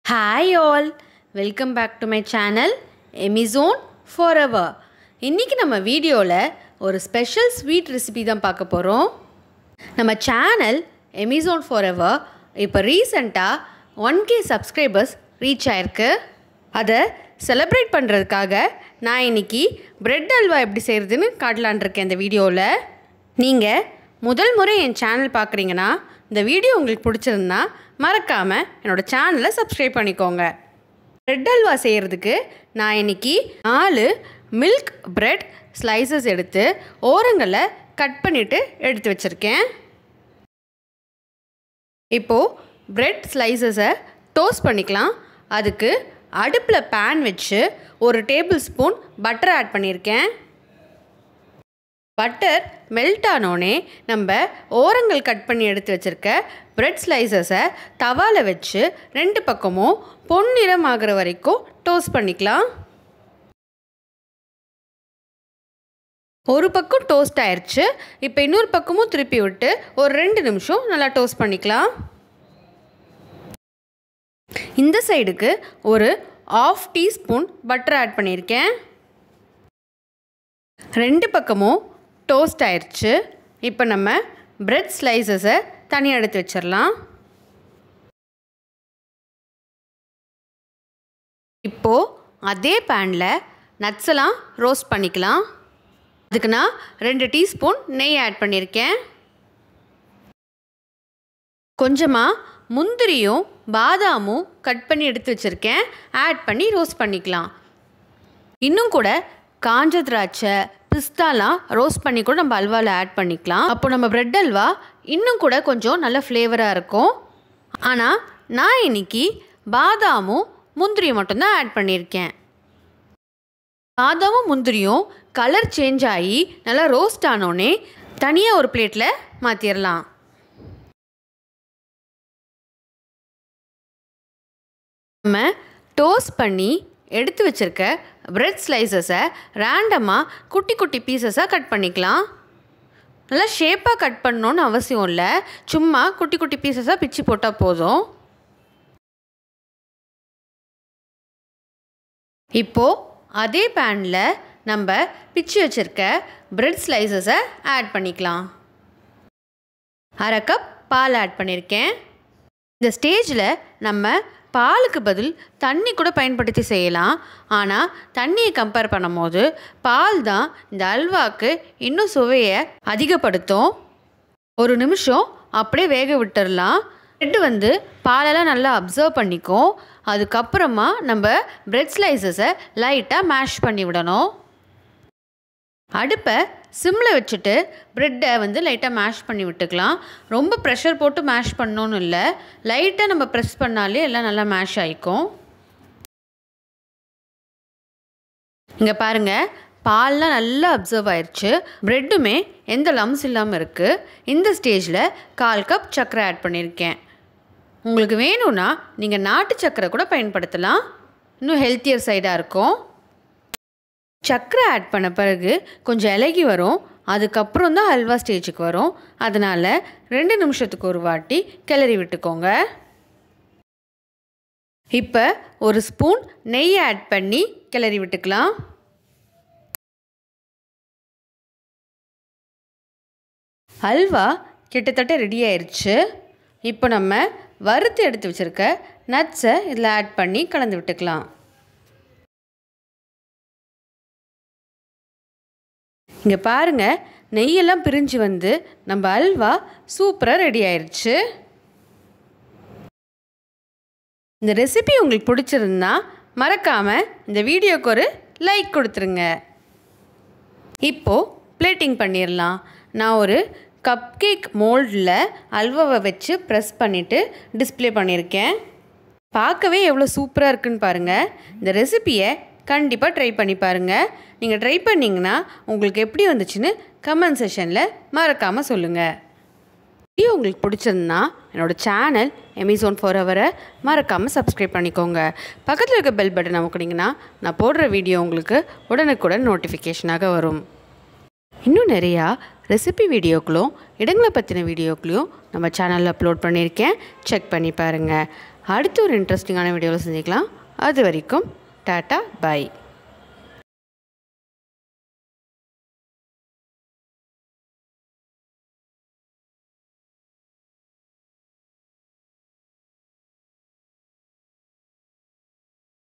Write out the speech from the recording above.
hi all welcome back to my channel எமிசோன் for ever இன்றைக்கி நம்ம வீடியோவில் ஒரு ஸ்பெஷல் ஸ்வீட் ரெசிபி தான் பார்க்க போகிறோம் நம்ம சேனல் எமிசோன் ஃபார் எவர் இப்போ ரீசண்டாக ஒன் கே சப்ஸ்கிரைபர்ஸ் ரீச் ஆயிருக்கு அதை செலிப்ரேட் பண்ணுறதுக்காக நான் இன்னைக்கு பிரெட் அல்வா எப்படி செய்கிறதுன்னு காட்டலான் இருக்கேன் இந்த வீடியோவில் நீங்கள் முதல் முறை என் சேனல் பார்க்குறீங்கன்னா இந்த வீடியோ உங்களுக்கு பிடிச்சிருந்தா மறக்காமல் என்னோடய சேனலை சப்ஸ்கிரைப் பண்ணிக்கோங்க பிரெட் அல்வா செய்கிறதுக்கு நான் இன்னைக்கு நாலு மில்க் பிரெட் ஸ்லைசஸ் எடுத்து ஓரங்களை கட் பண்ணிவிட்டு எடுத்து வச்சுருக்கேன் இப்போது பிரெட் ஸ்லைசஸை டோஸ்ட் பண்ணிக்கலாம் அதுக்கு அடுப்பில் பேன் வச்சு ஒரு டேபிள் ஸ்பூன் பட்டர் ஆட் பண்ணியிருக்கேன் பட்டர் மெல்ட் ஆனோடனே நம்ம ஓரங்கள் கட் பண்ணி எடுத்து வச்சுருக்க பிரெட் ஸ்லைசஸை தவாவில் வச்சு ரெண்டு பக்கமும் பொன்னிறம் ஆகிற வரைக்கும் டோஸ்ட் பண்ணிக்கலாம் ஒரு பக்கம் டோஸ்ட் ஆயிடுச்சு இப்போ இன்னொரு பக்கமும் திருப்பி விட்டு ஒரு ரெண்டு நிமிஷம் நல்லா டோஸ்ட் பண்ணிக்கலாம் இந்த சைடுக்கு ஒரு ஆஃப் டீஸ்பூன் பட்டர் ஆட் பண்ணியிருக்கேன் ரெண்டு பக்கமும் டோஸ்ட் ஆயிடுச்சு இப்போ நம்ம பிரெட் ஸ்லைசஸை தனியாக எடுத்து வச்சிடலாம் இப்போது அதே பேனில் நட்ஸ் எல்லாம் ரோஸ்ட் பண்ணிக்கலாம் அதுக்கு நான் ரெண்டு டீஸ்பூன் நெய் ஆட் பண்ணியிருக்கேன் கொஞ்சமாக முந்திரியும் பாதாமும் கட் பண்ணி எடுத்து வச்சுருக்கேன் ஆட் பண்ணி ரோஸ்ட் பண்ணிக்கலாம் இன்னும் கூட காஞ்ச திராட்சை பிஸ்தாலாம் ரோஸ்ட் பண்ணி கூட நம்ம அல்வாவில் ஆட் பண்ணிக்கலாம் அப்போ நம்ம ப்ரெட் அல்வா இன்னும் கூட கொஞ்சம் நல்ல ஃப்ளேவராக இருக்கும் ஆனால் நான் இன்னைக்கு பாதாமும் முந்திரியும் மட்டும்தான் ஆட் பண்ணியிருக்கேன் பாதாமும் முந்திரியும் கலர் சேஞ்ச் ஆகி நல்லா ரோஸ்ட் ஆனோடனே தனியாக ஒரு பிளேட்டில் மாற்றிடலாம் நம்ம டோஸ்ட் பண்ணி எடுத்து வச்சுருக்க பிரெட் ஸ்லைசஸை ரேண்டமாக குட்டி குட்டி பீசஸாக கட் பண்ணிக்கலாம் நல்லா ஷேப்பாக கட் பண்ணணுன்னு அவசியம் இல்லை சும்மா குட்டி குட்டி பீசஸாக பிச்சு போட்டால் போதும் இப்போது அதே பேனில் நம்ம பிச்சு வச்சுருக்க பிரெட் ஸ்லைசஸை ஆட் பண்ணிக்கலாம் அரை கப் பால் ஆட் பண்ணியிருக்கேன் இந்த ஸ்டேஜில் நம்ம பாலுக்கு பதில் தண்ணி கூட பயன்படுத்தி செய்யலாம் ஆனால் தண்ணியை கம்பேர் பண்ணும்போது பால் தான் இந்த அல்வாக்கு இன்னும் சுவையை அதிகப்படுத்தும் ஒரு நிமிஷம் அப்படியே வேக விட்டுடலாம் ப்ரெட் வந்து பாலெல்லாம் நல்லா அப்சர்வ் பண்ணிக்கும் அதுக்கப்புறமா நம்ம பிரெட் ஸ்லைசஸை லைட்டாக மேஷ் பண்ணி விடணும் அடுப்பை சிம்மில் வச்சுட்டு ப்ரெட்டை வந்து லைட்டாக மேஷ் பண்ணி விட்டுக்கலாம் ரொம்ப ப்ரெஷர் போட்டு மேஷ் பண்ணணுன்னு இல்லை லைட்டாக நம்ம ப்ரெஸ் பண்ணாலே எல்லாம் நல்லா மேஷ் ஆகிக்கும் இங்கே பாருங்கள் பால்லாம் நல்லா அப்சர்வ் ஆயிடுச்சு ப்ரெட்டுமே எந்த லம்ஸ் இல்லாமல் இருக்குது இந்த ஸ்டேஜில் கால் கப் சர்க்கரை ஆட் பண்ணியிருக்கேன் உங்களுக்கு வேணும்னா நீங்கள் நாட்டு சர்க்கரை கூட பயன்படுத்தலாம் இன்னும் ஹெல்த்தியர் சைடாக இருக்கும் சர்க்கரை ஆட் பண்ண பிறகு கொஞ்சம் இலகி வரும் அதுக்கப்புறம் தான் அல்வா ஸ்டேஜுக்கு வரும் அதனால் ரெண்டு நிமிஷத்துக்கு ஒரு வாட்டி கிளறி விட்டுக்கோங்க இப்போ ஒரு ஸ்பூன் நெய் ஆட் பண்ணி கிளறி விட்டுக்கலாம் அல்வா கிட்டத்தட்ட ரெடி ஆயிடுச்சு இப்போ நம்ம வறுத்து எடுத்து வச்சுருக்க நட்ஸை இதில் ஆட் பண்ணி கலந்து விட்டுக்கலாம் இங்கே பாருங்கள் நெய்யெல்லாம் பிரிஞ்சு வந்து நம்ம அல்வா சூப்பராக ரெடி ஆயிடுச்சு இந்த ரெசிபி உங்களுக்கு பிடிச்சிருந்தா மறக்காமல் இந்த வீடியோக்கு ஒரு லைக் கொடுத்துருங்க இப்போது பிளேட்டிங் பண்ணிடலாம் நான் ஒரு கப் கேக் மோல்டில் அல்வாவை வச்சு ப்ரெஸ் பண்ணிவிட்டு டிஸ்பிளே பண்ணியிருக்கேன் பார்க்கவே எவ்வளோ சூப்பராக இருக்குன்னு பாருங்கள் இந்த ரெசிப்பியை கண்டிப்பாக ட்ரை பண்ணி பாருங்கள் நீங்கள் ட்ரை பண்ணிங்கன்னா உங்களுக்கு எப்படி வந்துச்சுன்னு கமெண்ட் செஷனில் மறக்காமல் சொல்லுங்கள் வீடியோ உங்களுக்கு பிடிச்சிருந்தா என்னோடய சேனல் எமிசோன் ஃபோர் ஹவரை மறக்காமல் சப்ஸ்கிரைப் பண்ணிக்கோங்க பக்கத்தில் இருக்க பெல் பட்டன் அமுக்குனிங்கன்னா நான் போடுற வீடியோ உங்களுக்கு உடனுக்குடன் நோட்டிஃபிகேஷனாக வரும் இன்னும் நிறையா ரெசிபி வீடியோக்களும் இடங்களை பற்றின வீடியோக்களையும் நம்ம சேனலில் அப்லோட் பண்ணியிருக்கேன் செக் பண்ணி பாருங்கள் அடுத்த ஒரு இன்ட்ரெஸ்டிங்கான வீடியோவில் சந்திக்கலாம் அது வரைக்கும் டாட்டா பை